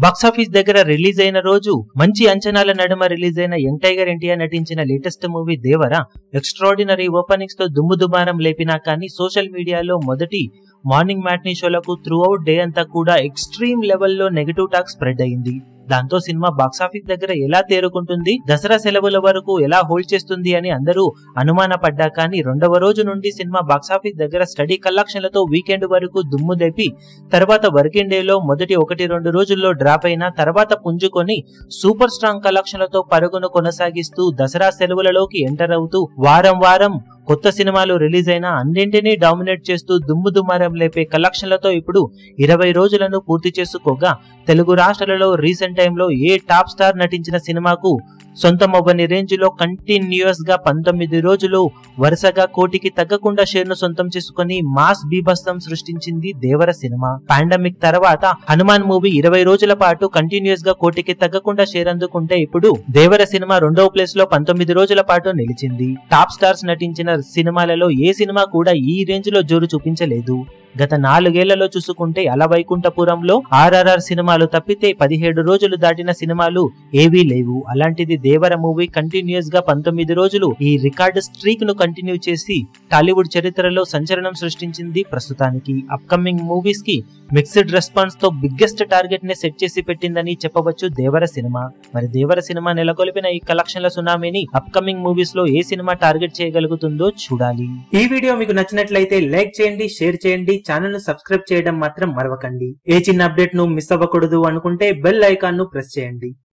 box office దగ్గర release అయిన రోజు మంచి అంచనాల నడుమ రిలీజ్ అయిన యంగ్ టైగర్ ఎన్టీఆర్ నటించిన latest movie Devara extraordinary openings తో దుమ్ము దుమారం లేపినా కానీ సోషల్ మీడియాలో మొదటి మార్నింగ్ మ్యాట్నీ షోలకు త్రూ అవుట్ డే అంతా కూడా ఎక్స్ట్రీమ్ లెవెల్లో నెగటివ్ టాక్ స్ప్రెడ్ అయింది దాంతో సినిమా బాక్సాఫీస్ దగ్గర ఎలా తేరుకుంటుంది దసరా సెలవుల వరకు ఎలా హోల్డ్ చేస్తుంది అని అందరూ అనుమానపడ్డా కానీ రెండవ రోజు నుండి సినిమా బాక్సాఫీస్ దగ్గర స్టడీ కలెక్షన్లతో వీకెండ్ వరకు దుమ్ము లేపి తర్వాత వర్కింగ్ డేలో మొదటి ఒకటి రెండు రోజుల్లో డ్రాప్ అయిన తర్వాత పుంజుకొని సూపర్ స్ట్రాంగ్ కలెక్షన్లతో పరుగును కొనసాగిస్తూ దసరా సెలవులలోకి ఎంటర్ అవుతూ వారం వారం కొత్త సినిమాలు రిలీజ్ అయిన అన్నింటినీ డామినేట్ చేస్తూ దుమ్ము దుమారం లేపే కలెక్షన్లతో ఇప్పుడు ఇరవై రోజులను పూర్తి చేసుకోగా తెలుగు రాష్ట్రాలలో రీసెంట్ టైంలో ఏ టాప్ స్టార్ నటించిన సినిమాకు సొంతం అవ్వని రేంజ్ లో కంటిన్యూస్ గా పంతొమ్మిది రోజులు వరుసగా కోటికి తగ్గకుండా షేర్ ను సొంతం చేసుకుని మాస్ బీభత్సం సృష్టించింది దేవర సినిమా పాండమిక్ తర్వాత హనుమాన్ మూవీ ఇరవై రోజుల పాటు కంటిన్యూస్ గా కోటికి తగ్గకుండా షేర్ అందుకుంటే ఇప్పుడు దేవర సినిమా రెండవ ప్లేస్ లో పంతొమ్మిది రోజుల పాటు నిలిచింది టాప్ స్టార్స్ నటించిన సినిమాలలో ఏ సినిమా కూడా ఈ రేంజ్ లో జోరు చూపించలేదు గత నాలుగేళ్లలో చూసుకుంటే అలవైకుంఠపురంలో ఆర్ఆర్ఆర్ సినిమాలు తప్పితే పదిహేడు రోజులు దాటిన సినిమాలు ఏవీ లేవు అలాంటిది దేవర మూవీ కంటిన్యూస్ గా పంతొమ్మిది రోజులు ఈ రికార్డు స్ట్రీక్ ను కంటిన్యూ చేసి టాలీవుడ్ చరిత్రలో సంచలనం సృష్టించింది ప్రస్తుతానికి అప్కమింగ్ మూవీస్ కి మిక్స్డ్ రెస్పాన్స్ తో బిగ్గెస్ట్ టార్గెట్ ని సెట్ చేసి పెట్టిందని చెప్పవచ్చు దేవర సినిమా మరి దేవర సినిమా నెలకొల్పిన ఈ కలెక్షన్ల సునామీని అప్కమింగ్ మూవీస్ లో ఏ సినిమా టార్గెట్ చేయగలుగుతుందో చూడాలి ఈ వీడియో మీకు నచ్చినట్లయితే లైక్ చేయండి షేర్ చేయండి ఛానల్ ను సబ్స్క్రైబ్ చేయడం మాత్రం మరవకండి ఏ చిన్న అప్డేట్ ను మిస్ అవ్వకూడదు అనుకుంటే బెల్ ఐకాన్ ను ప్రెస్ చేయండి